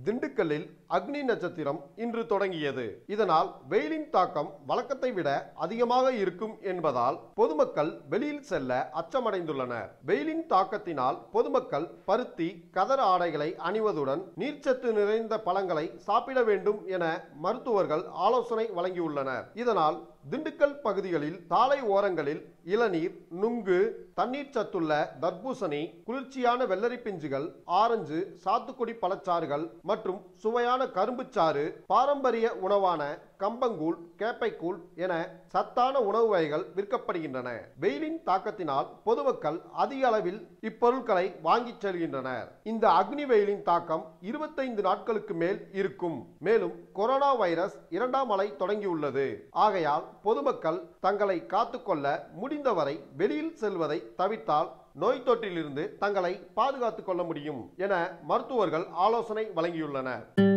திண்டுக்கல்லில் அக்னி நட்சத்திரம் இன்று தொடங்கியது இதனால் வெயிலின் தாக்கம் வழக்கத்தை விட அதிகமாக இருக்கும் என்பதால் பொதுமக்கள் வெளியில் செல்ல அச்சமடைந்துள்ளனர் வெயிலின் தாக்கத்தினால் பொதுமக்கள் பருத்தி கதர் ஆடைகளை அணிவதுடன் நீர்ச்சத்து நிறைந்த பழங்களை சாப்பிட வேண்டும் என மருத்துவர்கள் ஆலோசனை வழங்கியுள்ளனர் இதனால் திண்டுக்கல் பகுதிகளில் சாலை ஓரங்களில் இளநீர் நுங்கு தண்ணீர் சத்துள்ள தர்பூசணி குளிர்ச்சியான வெள்ளரி பிஞ்சுகள் ஆரஞ்சு சாத்துக்குடி பழச்சாறுகள் மற்றும் சுவையான கரும்புச்சாறு பாரம்பரிய உணவான கம்பங்கூழ் கேப்பைக்கூழ் என சத்தான உணவு வகைகள் விற்கப்படுகின்றன வெயிலின் தாக்கத்தினால் பொதுமக்கள் அதிக அளவில் இப்பொருட்களை வாங்கிச் செல்கின்றனர் இந்த அக்னி வெயிலின் தாக்கம் இருபத்தைந்து நாட்களுக்கு மேல் இருக்கும் மேலும் கொரோனா வைரஸ் இரண்டாம் அலை தொடங்கியுள்ளது ஆகையால் பொதுமக்கள் தங்களை காத்துக்கொள்ள முடிந்தவரை வெளியில் செல்வதை தவிர்த்தால் நோய் தொற்றிலிருந்து தங்களை பாதுகாத்துக் கொள்ள முடியும் என மருத்துவர்கள் ஆலோசனை வழங்கியுள்ளனர்